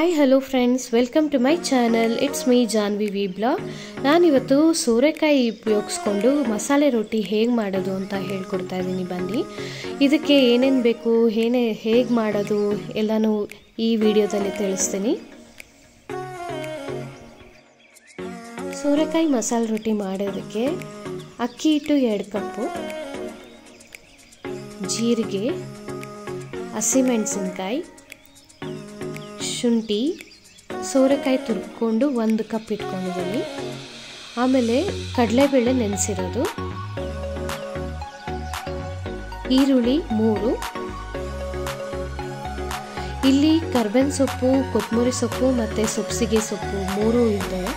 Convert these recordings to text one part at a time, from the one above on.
hi hello friends welcome to my channel it's me Janvi vlog ನಾನಿವತ್ತು ಸೋರೆಕಾಯಿ ಉಪಯೋಗಿಸ್ಕೊಂಡು ಮಸಾಲೆ ರೊಟ್ಟಿ ಹೇಗೆ ಮಾಡೋದು ಅಂತ ಹೇಳ್ಕೊಡ್ತಾ ಇದ್ದೀನಿ ಬನ್ನಿ ಇದಕ್ಕೆ ಏನೇನು ಬೇಕು ಏನೇ ಹೇಗೆ ಮಾಡೋದು ಎಲ್ಲನೂ ಈ ವಿಡಿಯೋದಲ್ಲಿ ತಿಳಿಸ್ತೀನಿ ಸೋರೆಕಾಯಿ ಮಸಾಲೆ ರೊಟ್ಟಿ ಮಾಡೋದಕ್ಕೆ ಅಕ್ಕಿ ಹಿಟ್ಟು ಎರಡು ಕಪ್ಪು ಜೀರಿಗೆ ಹಸಿಮೆಣಸಿನ್ಕಾಯಿ ಶುಂಠಿ ಸೋರೆಕಾಯಿ ತುರ್ಕೊಂಡು ಒಂದು ಕಪ್ ಇಟ್ಕೊಂಡಿದ್ದೀನಿ ಆಮೇಲೆ ಕಡಲೆಬೇಳೆ ನೆನೆಸಿರೋದು ಈರುಳ್ಳಿ ಮೂರು ಇಲ್ಲಿ ಕರ್ಬೇವಿನ ಸೊಪ್ಪು ಕೊತ್ತಂಬರಿ ಸೊಪ್ಪು ಮತ್ತು ಸೊಪ್ಸಿಗೆ ಸೊಪ್ಪು ಮೂರು ಇದ್ದಾವೆ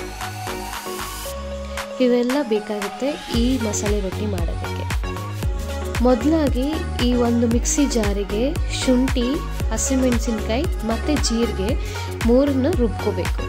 ಇವೆಲ್ಲ ಬೇಕಾಗುತ್ತೆ ಈ ಮಸಾಲೆ ರೊಟ್ಟಿ ಮಾಡೋದಕ್ಕೆ ಮೊದಲಾಗಿ ಈ ಒಂದು ಮಿಕ್ಸಿ ಜಾರಿಗೆ ಶುಂಠಿ ಹಸಿಮೆಣಸಿನ್ಕಾಯಿ ಮತ್ತು ಜೀರಿಗೆ ಮೂರನ್ನು ರುಬ್ಕೋಬೇಕು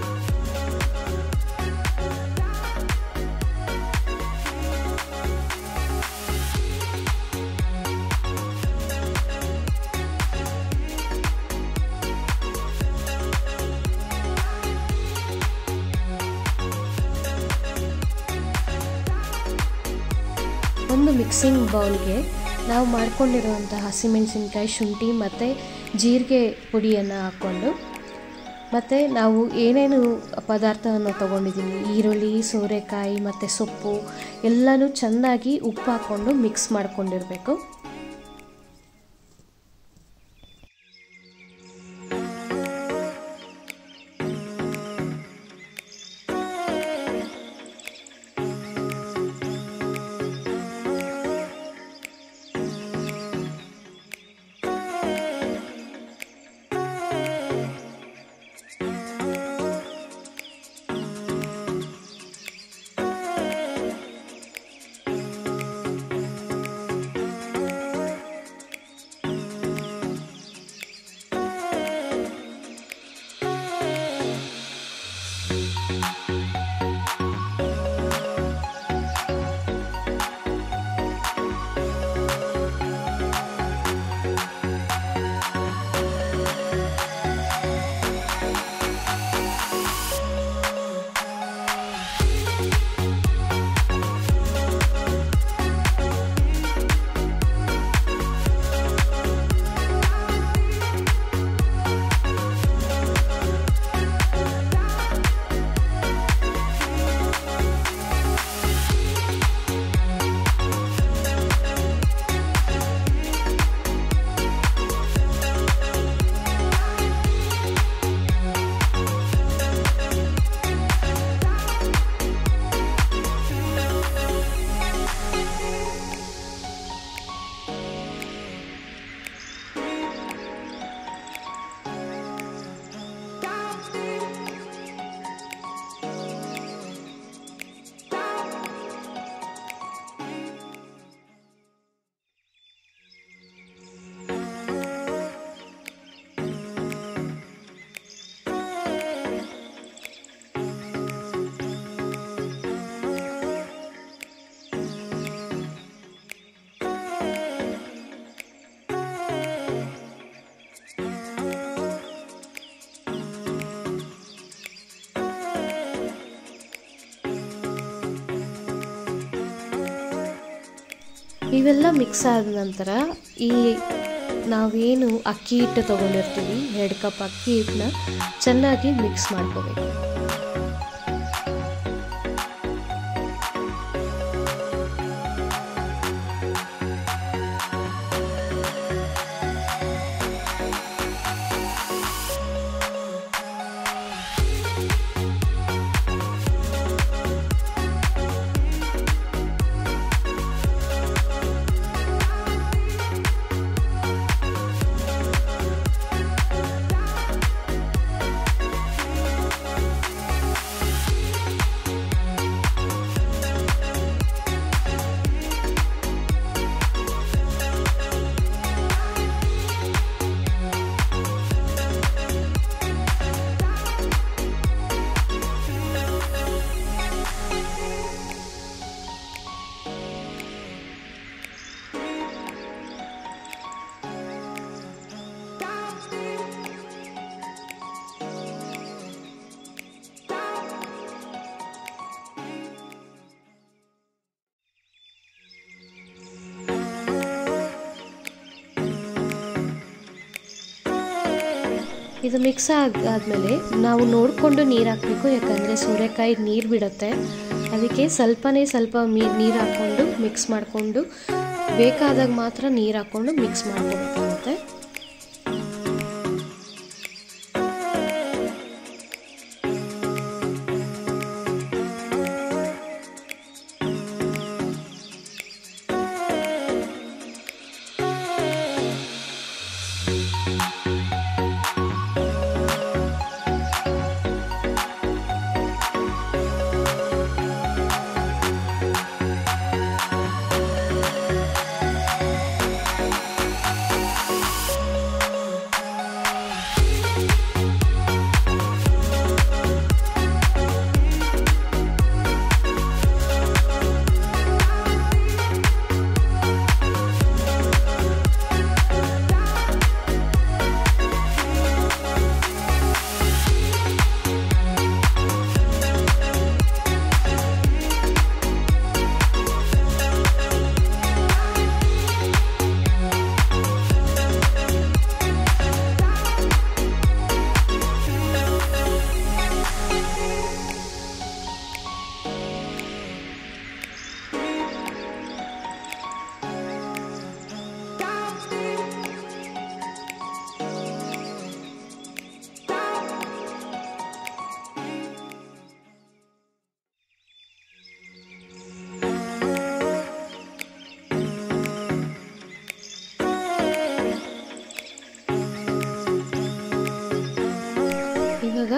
ಒಂದು ಮಿಕ್ಸಿಂಗ್ ಬೌಲ್ಗೆ ನಾವು ಮಾಡ್ಕೊಂಡಿರುವಂಥ ಹಸಿಮೆಣಸಿನ್ಕಾಯಿ ಶುಂಠಿ ಮತ್ತು ಜೀರಿಗೆ ಪುಡಿಯನ್ನು ಹಾಕ್ಕೊಂಡು ಮತ್ತು ನಾವು ಏನೇನು ಪದಾರ್ಥವನ್ನು ತೊಗೊಂಡಿದ್ದೀನಿ ಈರುಳ್ಳಿ ಸೋರೆಕಾಯಿ ಮತ್ತು ಸೊಪ್ಪು ಎಲ್ಲನೂ ಚೆನ್ನಾಗಿ ಉಪ್ಪು ಹಾಕ್ಕೊಂಡು ಮಿಕ್ಸ್ ಮಾಡ್ಕೊಂಡಿರಬೇಕು ಇವೆಲ್ಲ ಮಿಕ್ಸ್ ಆದ ನಂತರ ಈ ನಾವೇನು ಅಕ್ಕಿ ಹಿಟ್ಟು ತೊಗೊಂಡಿರ್ತೀವಿ ಎರಡು ಕಪ್ ಅಕ್ಕಿ ಹಿಟ್ಟನ್ನ ಚೆನ್ನಾಗಿ ಮಿಕ್ಸ್ ಮಾಡ್ಕೋಬೇಕು ಇದು ಮಿಕ್ಸ್ ಆಗಾದ್ಮೇಲೆ ನಾವು ನೋಡಿಕೊಂಡು ನೀರು ಹಾಕಬೇಕು ಯಾಕಂದರೆ ಸೂರ್ಯಕಾಯಿ ನೀರು ಬಿಡುತ್ತೆ ಅದಕ್ಕೆ ಸ್ವಲ್ಪನೇ ಸ್ವಲ್ಪ ಮೀ ನೀರು ಹಾಕ್ಕೊಂಡು ಮಿಕ್ಸ್ ಮಾಡಿಕೊಂಡು ಬೇಕಾದಾಗ ಮಾತ್ರ ನೀರು ಹಾಕ್ಕೊಂಡು ಮಿಕ್ಸ್ ಮಾಡ್ಕೋಬೇಕಾಗುತ್ತೆ ಇವಾಗ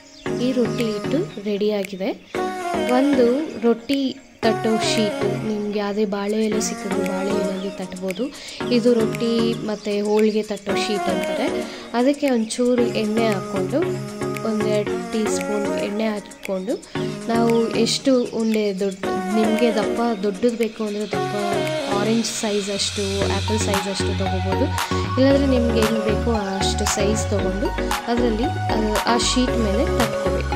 ಈ ರೊಟ್ಟಿ ಹಿಟ್ಟು ರೆಡಿಯಾಗಿದೆ ಒಂದು ರೊಟ್ಟಿ ತಟ್ಟೋ ಶೀಟು ನಿಮ್ಗೆ ಯಾವುದೇ ಬಾಳೆ ಎಲೆ ಸಿಕ್ಕಿದ್ರು ಬಾಳೆ ಎಲೆಯಲ್ಲಿ ತಟ್ಬೋದು ಇದು ರೊಟ್ಟಿ ಮತ್ತು ಹೋಳಿಗೆ ತಟ್ಟೋ ಶೀಟ್ ಅಂತಾರೆ ಅದಕ್ಕೆ ಒಂಚೂರು ಎಣ್ಣೆ ಹಾಕ್ಕೊಂಡು ಒಂದೆರಡು ಟೀ ಸ್ಪೂನ್ ಎಣ್ಣೆ ಹಾಕ್ಕೊಂಡು ನಾವು ಎಷ್ಟು ಉಂಡೆ ದೊಡ್ಡ ನಿಮಗೆ ದಪ್ಪ ದೊಡ್ಡದು ಬೇಕು ಅಂದರೆ ದಪ್ಪ ಆರೆಂಜ್ ಸೈಜ್ ಅಷ್ಟು ಆ್ಯಪಲ್ ಸೈಜ್ ಅಷ್ಟು ತೊಗೋಬೋದು ಇಲ್ಲಾಂದರೆ ನಿಮ್ಗೆ ಏನು ಬೇಕೋ ಅಷ್ಟು ಸೈಜ್ ತೊಗೊಂಡು ಅದರಲ್ಲಿ ಆ ಶೀಟ್ ಮೇಲೆ ತಟ್ಕೋಬೇಕು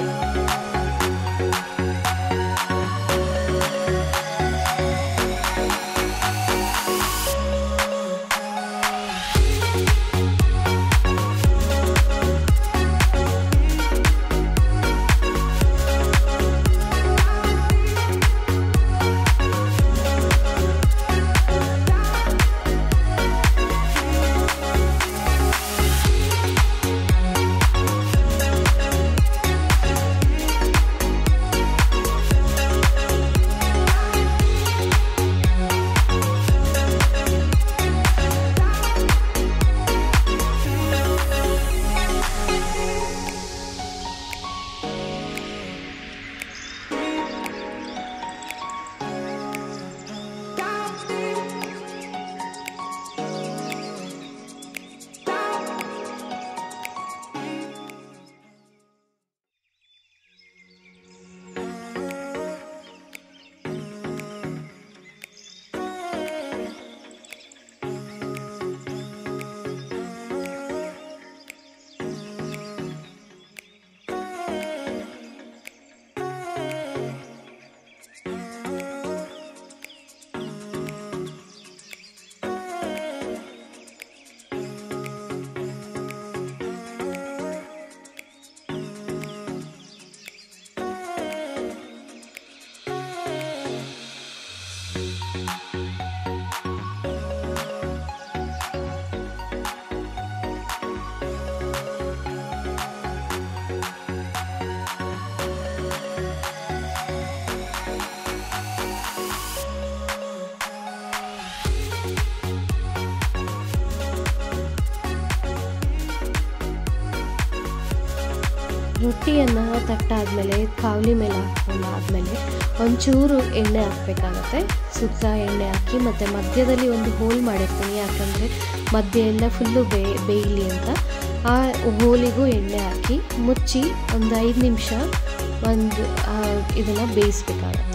ರೊಟ್ಟಿಯನ್ನು ತಟ್ಟಾದ್ಮೇಲೆ ಕಾವಲಿ ಮೇಲೆ ಹಾಕೊಂಡಾದ್ಮೇಲೆ ಒಂಚೂರು ಎಣ್ಣೆ ಹಾಕಬೇಕಾಗತ್ತೆ ಸುತ್ತ ಎಣ್ಣೆ ಹಾಕಿ ಮತ್ತು ಮಧ್ಯದಲ್ಲಿ ಒಂದು ಹೋಲ್ ಮಾಡಿರ್ತೀನಿ ಯಾಕಂದರೆ ಮಧ್ಯ ಎಲ್ಲ ಫುಲ್ಲು ಬೇ ಬೇಯಲಿ ಅಂತ ಆ ಹೋಲಿಗೂ ಎಣ್ಣೆ ಹಾಕಿ ಮುಚ್ಚಿ ಒಂದು ಐದು ನಿಮಿಷ ಒಂದು ಇದನ್ನು ಬೇಯಿಸ್ಬೇಕಾಗತ್ತೆ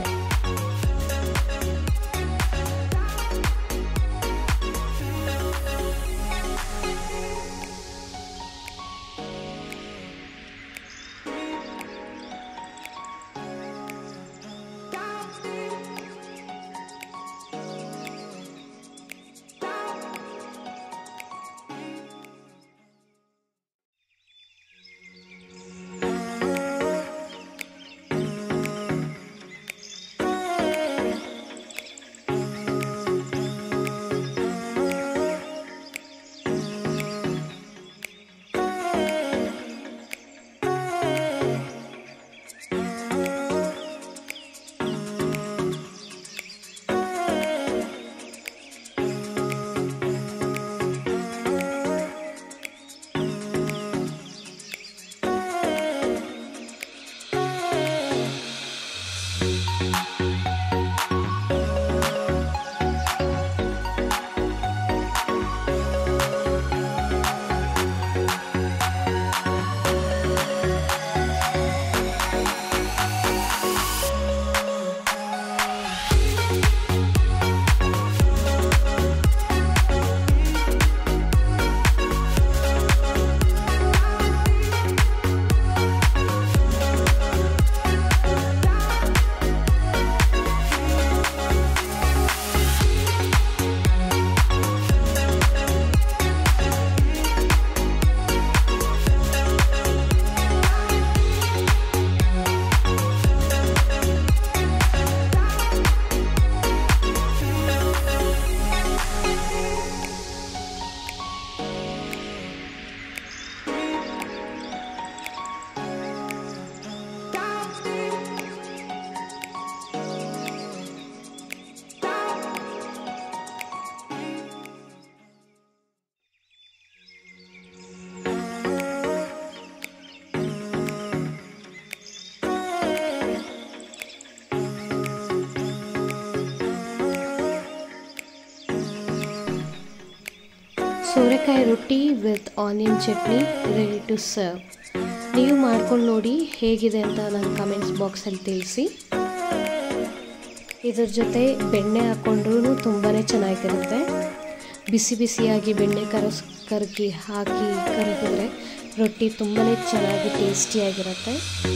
ಸೋರೆಕಾಯಿ roti with onion chutney ready to serve ನೀವು ಮಾಡ್ಕೊಂಡು ನೋಡಿ ಹೇಗಿದೆ ಅಂತ ನನ್ನ ಕಮೆಂಟ್ಸ್ ಬಾಕ್ಸಲ್ಲಿ ತಿಳಿಸಿ ಇದ್ರ ಜೊತೆ ಬೆಣ್ಣೆ ಹಾಕ್ಕೊಂಡ್ರೂ ತುಂಬಾ ಚೆನ್ನಾಗಿರುತ್ತೆ ಬಿಸಿ ಬಿಸಿಯಾಗಿ ಬೆಣ್ಣೆ ಕರಸ್ ಕರಗಿ ಹಾಕಿ ಕರಗಿದ್ರೆ ರೊಟ್ಟಿ ತುಂಬಾ ಚೆನ್ನಾಗಿ ಟೇಸ್ಟಿಯಾಗಿರುತ್ತೆ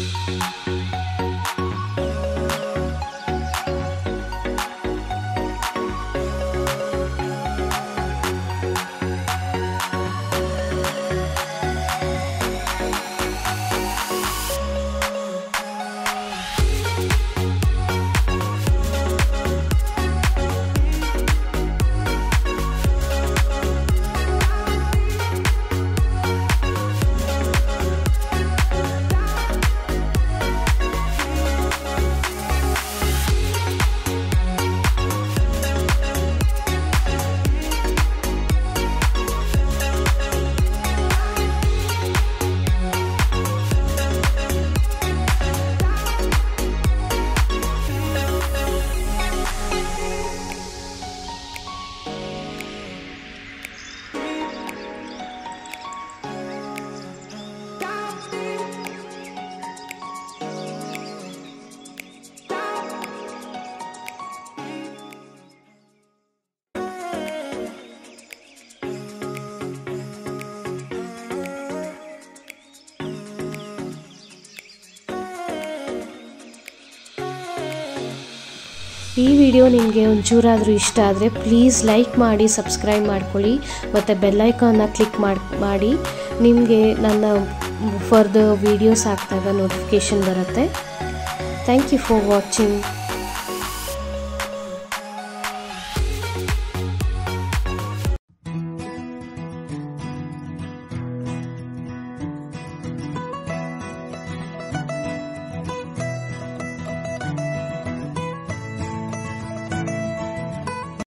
ಈ ವಿಡಿಯೋ ನಿಮಗೆ ಒಂಚೂರಾದರೂ ಇಷ್ಟ ಆದರೆ ಪ್ಲೀಸ್ ಲೈಕ್ ಮಾಡಿ ಸಬ್ಸ್ಕ್ರೈಬ್ ಮಾಡ್ಕೊಳ್ಳಿ ಮತ್ತು ಬೆಲ್ಲೈಕಾನ್ನ ಕ್ಲಿಕ್ ಮಾಡಿ ಮಾಡಿ ನಿಮಗೆ ನನ್ನ ಫರ್ದರ್ ವೀಡಿಯೋಸ್ ಹಾಕಿದಾಗ ನೋಟಿಫಿಕೇಷನ್ ಬರುತ್ತೆ ಥ್ಯಾಂಕ್ ಯು ಫಾರ್ ವಾಚಿಂಗ್